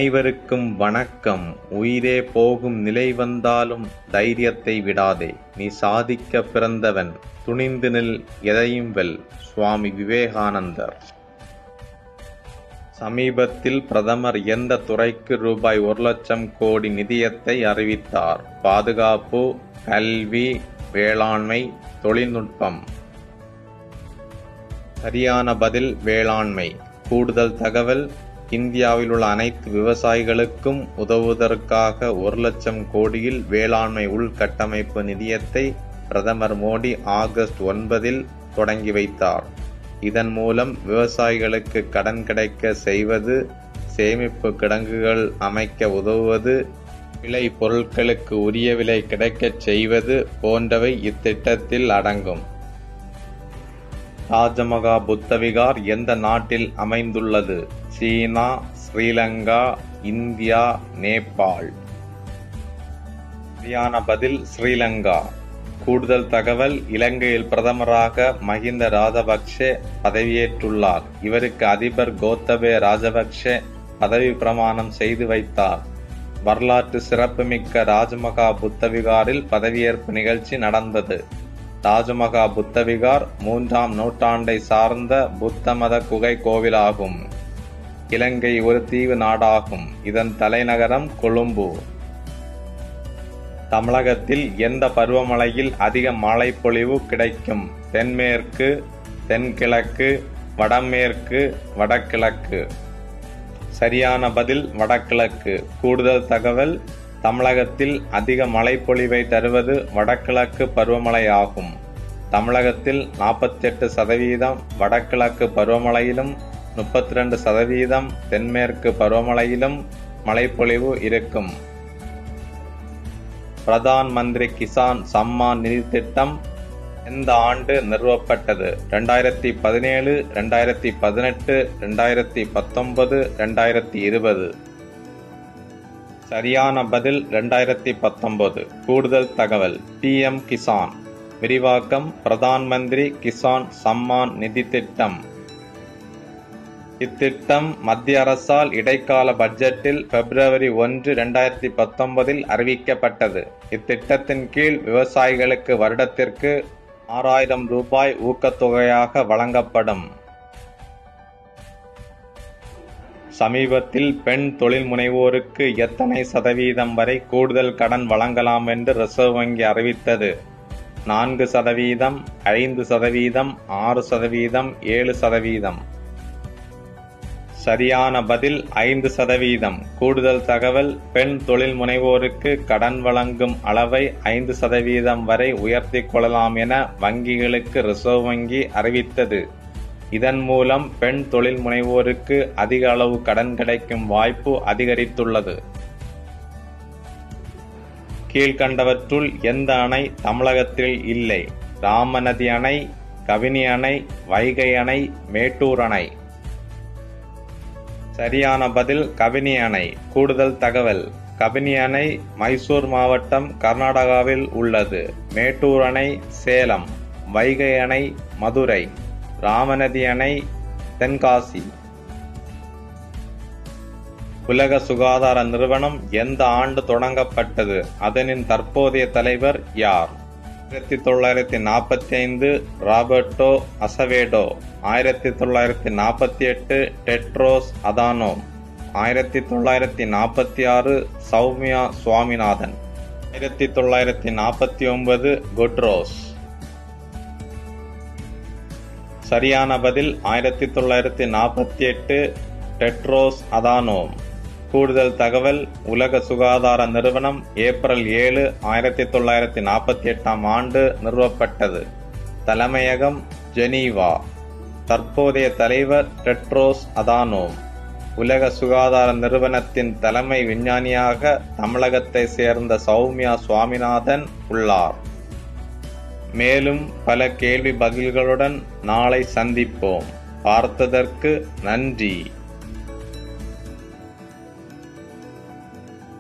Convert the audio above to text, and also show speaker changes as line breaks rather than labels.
அனைவருக்கும் வணக்கம் உயிரே போகும் நிலை வந்தாலும் தைரியத்தை விடாதே நீ சாதிக்க பிறந்தவன் துணிந்து நில் எதையும் வெல் சுவாமி விவேகானந்தர் சமீபத்தில் பிரதமர் எந்த துறைக்கு ரூபாய் ஒரு லட்சம் கோடி நிதியத்தை அறிவித்தார் பாதுகாப்பு கல்வி வேளாண்மை தொழில்நுட்பம் சரியான பதில் வேளாண்மை கூடுதல் தகவல் இந்தியாவில் உள்ள அனைத்து விவசாயிகளுக்கும் உதவுவதற்காக ஒரு லட்சம் கோடியில் வேளாண்மை உள்கட்டமைப்பு நிதியத்தை பிரதமர் மோடி ஆகஸ்ட் ஒன்பதில் தொடங்கி வைத்தார் இதன் மூலம் விவசாயிகளுக்கு கடன் கிடைக்க செய்வது சேமிப்பு கிடங்குகள் அமைக்க உதவுவது விளை பொருட்களுக்கு உரிய விலை கிடைக்கச் செய்வது போன்றவை இத்திட்டத்தில் அடங்கும் ராஜமகா புத்தவிகார் எந்த நாட்டில் அமைந்துள்ளது சீனா ஸ்ரீலங்கா இந்தியா நேபாள் சரியான பதில் ஸ்ரீலங்கா கூடுதல் தகவல் இலங்கையில் பிரதமராக மஹிந்த ராஜபக்ஷ பதவியேற்றுள்ளார் இவருக்கு அதிபர் கோத்தபய ராஜபக்ஷ பதவி பிரமாணம் செய்து வைத்தார் வரலாற்று சிறப்புமிக்க ராஜமகா புத்தவிகாரில் பதவியேற்பு நிகழ்ச்சி நடந்தது ராஜமகா புத்தவிகார் மூன்றாம் நூற்றாண்டை சார்ந்த புத்த மத குகை கோவிலாகும் இலங்கை ஒரு தீவு நாடாகும் இதன் தலைநகரம் கொழும்பு தமிழகத்தில் எந்த பருவமழையில் அதிக மழை பொழிவு கிடைக்கும் தென்மேற்கு தென்கிழக்கு வடமேற்கு வடகிழக்கு சரியான பதில் வடகிழக்கு கூடுதல் தகவல் தமிழகத்தில் அதிக மழைப்பொழிவை தருவது வடகிழக்கு பருவமழை ஆகும் தமிழகத்தில் நாற்பத்தெட்டு சதவீதம் வடகிழக்கு பருவமழையிலும் முப்பத்தி ரெண்டு சதவீதம் தென்மேற்கு பருவமழையிலும் மழைப்பொழிவு இருக்கும் பிரதான் மந்திரி கிசான் சம்மான் நிதி திட்டம் எந்த ஆண்டு நிறுவப்பட்டது ரெண்டாயிரத்தி பதினேழு ரெண்டாயிரத்தி பதினெட்டு ரெண்டாயிரத்தி பத்தொன்பது ரெண்டாயிரத்தி இருபது சரியான பதில் ரெண்டாயிரத்தி பத்தொன்பது கூடுதல் தகவல் பிஎம் கிசான் விரிவாக்கம் பிரதான் மந்திரி கிசான் சம்மான் நிதி திட்டம் இத்திட்டம் மத்திய அரசால் இடைக்கால பட்ஜெட்டில் பிப்ரவரி ஒன்று இரண்டாயிரத்தி பத்தொன்பதில் அறிவிக்கப்பட்டது இத்திட்டத்தின் கீழ் விவசாயிகளுக்கு வருடத்திற்கு ஆறாயிரம் ரூபாய் ஊக்கத்தொகையாக வழங்கப்படும் சமீபத்தில் பெண் தொழில் முனைவோருக்கு எத்தனை சதவீதம் வரை கூடுதல் கடன் வழங்கலாம் என்று ரிசர்வ் வங்கி அறிவித்தது நான்கு சதவீதம் ஐந்து சதவீதம் ஆறு சதவீதம் ஏழு சதவீதம் சரியான பதில் ஐந்து சதவீதம் கூடுதல் தகவல் பெண் தொழில் முனைவோருக்கு கடன் வழங்கும் அளவை ஐந்து சதவீதம் வரை உயர்த்தி கொள்ளலாம் என வங்கிகளுக்கு ரிசர்வ் வங்கி அறிவித்தது இதன் மூலம் பெண் தொழில் முனைவோருக்கு அதிக அளவு கடன் கிடைக்கும் வாய்ப்பு அதிகரித்துள்ளது கீழ்கண்டவற்றுள் எந்த அணை தமிழகத்தில் இல்லை ராமநதி அணை கபினி அணை வைகை அணை மேட்டூர் அணை சரியான பதில் கபினி அணை கூடுதல் தகவல் கபினி அணை மைசூர் மாவட்டம் கர்நாடகாவில் உள்ளது மேட்டூர் அணை சேலம் வைகை அணை மதுரை ராமநதி அணை தென்காசி உலக சுகாதார நிறுவனம் எந்த ஆண்டு தொடங்கப்பட்டது அதனின் தற்போதைய தலைவர் யார் ஆயிரத்தி தொள்ளாயிரத்தி நாற்பத்தி ஐந்து ராபர்டோ அசவேடோ ஆயிரத்தி தொள்ளாயிரத்தி நாற்பத்தி எட்டு டெட்ரோஸ் அதானோ ஆயிரத்தி தொள்ளாயிரத்தி நாற்பத்தி ஆறு சௌமியா சுவாமிநாதன் ஆயிரத்தி தொள்ளாயிரத்தி நாற்பத்தி ஒன்பது குட்ரோஸ் சரியான பதில் ஆயிரத்தி தொள்ளாயிரத்தி நாற்பத்தி எட்டு டெட்ரோஸ் அதானோம் கூடுதல் தகவல் உலக சுகாதார நிறுவனம் ஏப்ரல் ஏழு ஆயிரத்தி தொள்ளாயிரத்தி நாற்பத்தி எட்டாம் ஆண்டு நிறுவப்பட்டது தலைமையகம் ஜெனீவா தற்போதைய தலைவர் டெட்ரோஸ் அதானோம் உலக சுகாதார நிறுவனத்தின் தலைமை விஞ்ஞானியாக தமிழகத்தை சேர்ந்த சௌமியா சுவாமிநாதன் உள்ளார் மேலும் பல கேள்வி பதில்களுடன் நாளை சந்திப்போம் பார்த்ததற்கு நன்றி